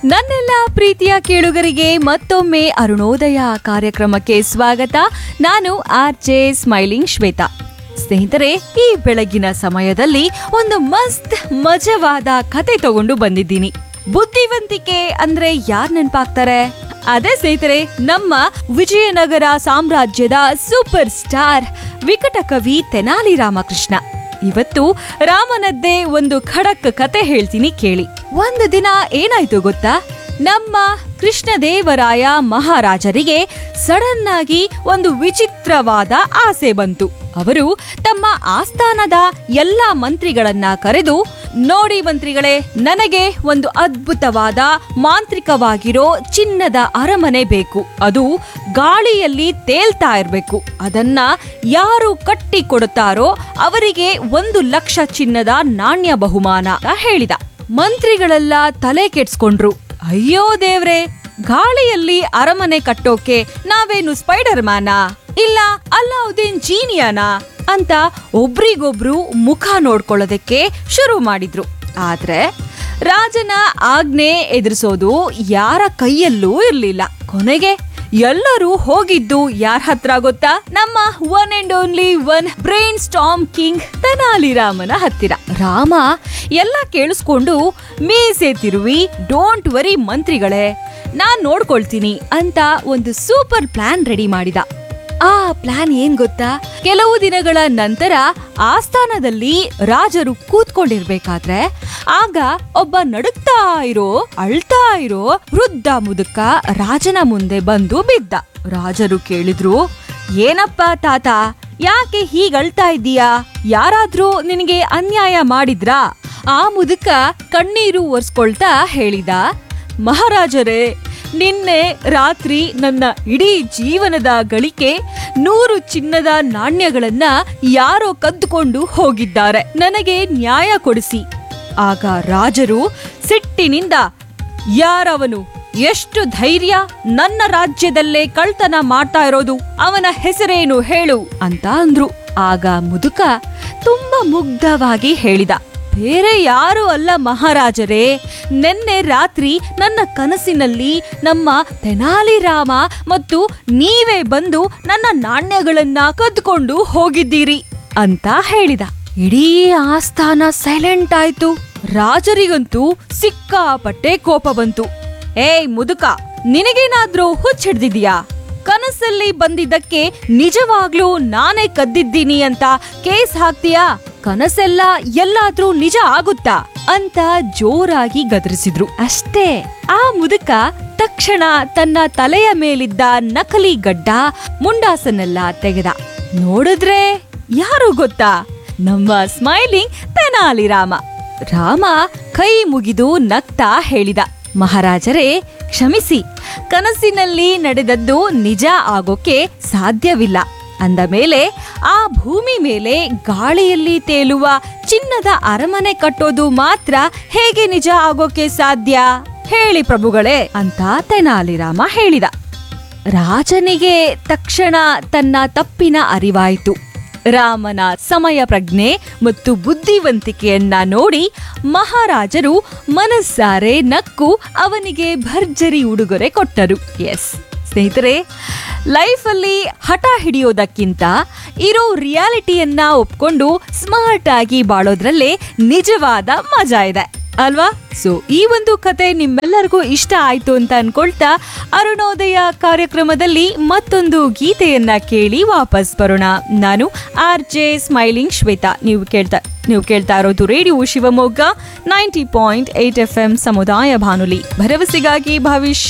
ನನ್ನೆಲ್ಲ ಪ್ರೀತಿಯ ಕೇಳುಗರಿಗೆ ಮತ್ತೊಮ್ಮೆ ಅರುಣೋದಯ ಕಾರ್ಯಕ್ರಮಕ್ಕೆ ಸ್ವಾಗತ ನಾನು ಆರ್ ಜೆ ಸ್ಮೈಲಿಂಗ್ ಶ್ವೇತಾ ಸ್ನೇಹಿತರೆ ಈ ಬೆಳಗಿನ ಸಮಯದಲ್ಲಿ ಒಂದು ಮಸ್ತ್ ಮಜವಾದ ಕತೆ ತಗೊಂಡು ಬಂದಿದ್ದೀನಿ ಬುದ್ಧಿವಂತಿಕೆ ಅಂದ್ರೆ ಯಾರ್ ನೆನ್ಪಾಗ್ತಾರೆ ಅದೇ ಸ್ನೇಹಿತರೆ ನಮ್ಮ ವಿಜಯನಗರ ಸಾಮ್ರಾಜ್ಯದ ಸೂಪರ್ ಸ್ಟಾರ್ ವಿಕಟ ಕವಿ ತೆನಾಲಿ ರಾಮಕೃಷ್ಣ ಇವತ್ತು ರಾಮನದ್ದೇ ಒಂದು ಖಡಕ್ ಕತೆ ಹೇಳ್ತೀನಿ ಕೇಳಿ ಒಂದು ದಿನ ಏನಾಯ್ತು ಗೊತ್ತಾ ನಮ್ಮ ಕೃಷ್ಣದೇವರಾಯ ಮಹಾರಾಜರಿಗೆ ಸಡನ್ ಆಗಿ ಒಂದು ವಿಚಿತ್ರವಾದ ಆಸೆ ಬಂತು ಅವರು ತಮ್ಮ ಆಸ್ಥಾನದ ಎಲ್ಲಾ ಮಂತ್ರಿಗಳನ್ನ ಕರೆದು ನೋಡಿ ಮಂತ್ರಿಗಳೇ ನನಗೆ ಒಂದು ಅದ್ಭುತವಾದ ಮಾಂತ್ರಿಕವಾಗಿರೋ ಚಿನ್ನದ ಅರಮನೆ ಬೇಕು ಅದು ಗಾಳಿಯಲ್ಲಿ ತೇಲ್ತಾ ಇರಬೇಕು ಅದನ್ನ ಯಾರು ಕಟ್ಟಿ ಕೊಡುತ್ತಾರೋ ಅವರಿಗೆ ಒಂದು ಲಕ್ಷ ಚಿನ್ನದ ನಾಣ್ಯ ಬಹುಮಾನ ಅಂತ ಹೇಳಿದ ಮಂತ್ರಿಗಳೆಲ್ಲ ತಲೆ ಕೆಡ್ಸ್ಕೊಂಡ್ರು ಅಯ್ಯೋ ದೇವ್ರೆ ಗಾಳಿಯಲ್ಲಿ ಅರಮನೆ ಕಟ್ಟೋಕೆ ನಾವೇನು ಸ್ಪೈಡರ್ ಮ್ಯಾನಾ ಇಲ್ಲ ಅಲ್ಲಾವುದೇನ್ ಜೀನಿಯಾನಾ ಅಂತ ಒಬ್ರಿಗೊಬ್ರು ಮುಖ ನೋಡ್ಕೊಳ್ಳೋದಕ್ಕೆ ಶುರು ಮಾಡಿದ್ರು ಆದ್ರೆ ರಾಜನ ಆಜ್ಞೆ ಎದುರಿಸೋದು ಯಾರ ಕೈಯಲ್ಲೂ ಇರ್ಲಿಲ್ಲ ಕೊನೆಗೆ ಎಲ್ಲರೂ ಹೋಗಿದ್ದು ಯಾರ ಹತ್ರ ಗೊತ್ತಾ ನಮ್ಮ one and only one brainstorm king Tenali ರಾಮನ ಹತ್ತಿರ ರಾಮ ಎಲ್ಲ ಕೇಳಿಸ್ಕೊಂಡು ಮೀಸೆ ತಿರುವಿ ಡೋಂಟ್ ವರಿ ಮಂತ್ರಿಗಳೇ ನಾನ್ ನೋಡ್ಕೊಳ್ತೀನಿ ಅಂತ ಒಂದು ಸೂಪರ್ ಪ್ಲಾನ್ ರೆಡಿ ಮಾಡಿದ ಆ ಪ್ಲಾನ್ ಏನ್ ಗೊತ್ತಾ ಕೆಲವು ದಿನಗಳ ನಂತರ ಆಸ್ಥಾನದಲ್ಲಿ ರಾಜರು ಕೂತ್ಕೊಂಡಿರ್ಬೇಕಾದ್ರೆ ಆಗ ಒಬ್ಬ ನಡುಕ್ತಾ ಇರೋ ಅಳ್ತಾ ಇರೋ ವೃದ್ಧ ಮುದುಕ ರಾಜನ ಮುಂದೆ ಬಂದು ಬಿದ್ದ ರಾಜರು ಕೇಳಿದ್ರು ಏನಪ್ಪ ತಾತ ಯಾಕೆ ಹೀಗ್ ಅಳ್ತಾ ಇದ್ದೀಯಾ ಯಾರಾದ್ರೂ ನಿನಗೆ ಅನ್ಯಾಯ ಮಾಡಿದ್ರಾ ಆ ಮುದುಕ ಕಣ್ಣೀರು ಒರೆಸ್ಕೊಳ್ತಾ ಹೇಳಿದ ಮಹಾರಾಜರೇ ನಿನ್ನೆ ರಾತ್ರಿ ನನ್ನ ಇಡೀ ಜೀವನದ ಗಳಿಕೆ ನೂರು ಚಿನ್ನದ ನಾಣ್ಯಗಳನ್ನ ಯಾರೋ ಕದ್ದುಕೊಂಡು ಹೋಗಿದ್ದಾರೆ ನನಗೆ ನ್ಯಾಯ ಕೊಡಿಸಿ ಆಗ ರಾಜರು ಸಿಟ್ಟಿನಿಂದ ಯಾರವನು ಎಷ್ಟು ಧೈರ್ಯ ನನ್ನ ರಾಜ್ಯದಲ್ಲೇ ಕಳ್ತನ ಮಾಡ್ತಾ ಇರೋದು ಅವನ ಹೆಸರೇನು ಹೇಳು ಅಂತ ಅಂದ್ರು ಆಗ ಮುದುಕ ತುಂಬಾ ಮುಗ್ಧವಾಗಿ ಹೇಳಿದ ಬೇರೆ ಯಾರು ಅಲ್ಲ ಮಹಾರಾಜರೇ ನಿನ್ನೆ ರಾತ್ರಿ ನನ್ನ ಕನಸಿನಲ್ಲಿ ನಮ್ಮ ತೆನಾಲಿ ರಾಮ ಮತ್ತು ನೀವೇ ಬಂದು ನನ್ನ ನಾಣ್ಯಗಳನ್ನ ಕದ್ಕೊಂಡು ಹೋಗಿದ್ದೀರಿ ಅಂತ ಹೇಳಿದ ಇಡೀ ಆಸ್ಥಾನ ಸೈಲೆಂಟ್ ಆಯ್ತು ರಾಜರಿಗಂತೂ ಸಿಕ್ಕಾಪಟ್ಟೆ ಕೋಪ ಬಂತು ಏಯ್ ಮುದುಕ ನಿನಗೇನಾದ್ರೂ ಹುಚ್ಚಿಡ್ದಿದ್ಯಾ ಕನಸಲ್ಲಿ ಬಂದಿದ್ದಕ್ಕೆ ನಿಜವಾಗ್ಲೂ ನಾನೇ ಕದ್ದಿದ್ದೀನಿ ಅಂತ ಕೇಸ್ ಹಾಕ್ತೀಯಾ ಕನಸೆಲ್ಲ ಎಲ್ಲಾದ್ರೂ ನಿಜ ಆಗುತ್ತಾ ಅಂತ ಜೋರಾಗಿ ಗದರಿಸಿದ್ರು ಅಷ್ಟೇ ಆ ಮುದುಕ ತಕ್ಷಣ ತನ್ನ ತಲೆಯ ಮೇಲಿದ್ದ ನಕಲಿ ಗಡ್ಡ ಮುಂಡಾಸನ್ನೆಲ್ಲ ತೆಗೆದ ನೋಡಿದ್ರೆ ಯಾರು ಗೊತ್ತಾ ನಮ್ಮ ಸ್ಮೈಲಿಂಗ್ ತೆನಾಲಿ ರಾಮ ರಾಮ ಕೈ ಮುಗಿದು ನಗ್ತಾ ಹೇಳಿದ ಮಹಾರಾಜರೇ ಕ್ಷಮಿಸಿ ಕನಸಿನಲ್ಲಿ ನಡೆದದ್ದು ನಿಜ ಆಗೋಕೆ ಸಾಧ್ಯವಿಲ್ಲ ಅಂದ ಮೇಲೆ ಆ ಭೂಮಿ ಮೇಲೆ ಗಾಳಿಯಲ್ಲಿ ತೇಲುವ ಚಿನ್ನದ ಅರಮನೆ ಕಟ್ಟೋದು ಮಾತ್ರ ಹೇಗೆ ನಿಜ ಆಗೋಕೆ ಸಾಧ್ಯ ಹೇಳಿ ಪ್ರಭುಗಳೇ ಅಂತ ತೆನಾಲಿರಾಮ ಹೇಳಿದ ರಾಜನಿಗೆ ತಕ್ಷಣ ತನ್ನ ತಪ್ಪಿನ ಅರಿವಾಯಿತು ರಾಮನ ಸಮಯ ಪ್ರಜ್ಞೆ ಮತ್ತು ಬುದ್ಧಿವಂತಿಕೆಯನ್ನ ನೋಡಿ ಮಹಾರಾಜರು ಮನಸ್ಸಾರೆ ನಕ್ಕು ಅವನಿಗೆ ಭರ್ಜರಿ ಉಡುಗೊರೆ ಕೊಟ್ಟರು ಎಸ್ ಸ್ನೇಹಿತರೆ ಲೈಫಲ್ಲಿ ಹಠ ಹಿಡಿಯೋದಕ್ಕಿಂತ ಇರೋ ರಿಯಾಲಿಟಿಯನ್ನ ಒಪ್ಕೊಂಡು ಸ್ಮಾರ್ಟ್ ಆಗಿ ಬಾಳೋದ್ರಲ್ಲೇ ನಿಜವಾದ ಮಜಾ ಇದೆ ಅಲ್ವಾ ಸೊ ಈ ಒಂದು ಕತೆ ನಿಮ್ಮೆಲ್ಲರಿಗೂ ಇಷ್ಟ ಆಯ್ತು ಅಂತ ಅನ್ಕೊಳ್ತಾ ಅರುಣೋದಯ ಕಾರ್ಯಕ್ರಮದಲ್ಲಿ ಮತ್ತೊಂದು ಗೀತೆಯನ್ನ ಕೇಳಿ ವಾಪಸ್ ಬರೋಣ ನಾನು ಆರ್ ಜೆ ಸ್ಮೈಲಿಂಗ್ ಶ್ವೇತಾ ನೀವು ಕೇಳ್ತಾ ನೀವು ಕೇಳ್ತಾ ಇರೋದು radio Shivamogga ninety point eight F M ಸಮುದಾಯ ಬಾನುಲಿ ಭರವಸೆಗಾಗಿ ಭವಿಷ್ಯ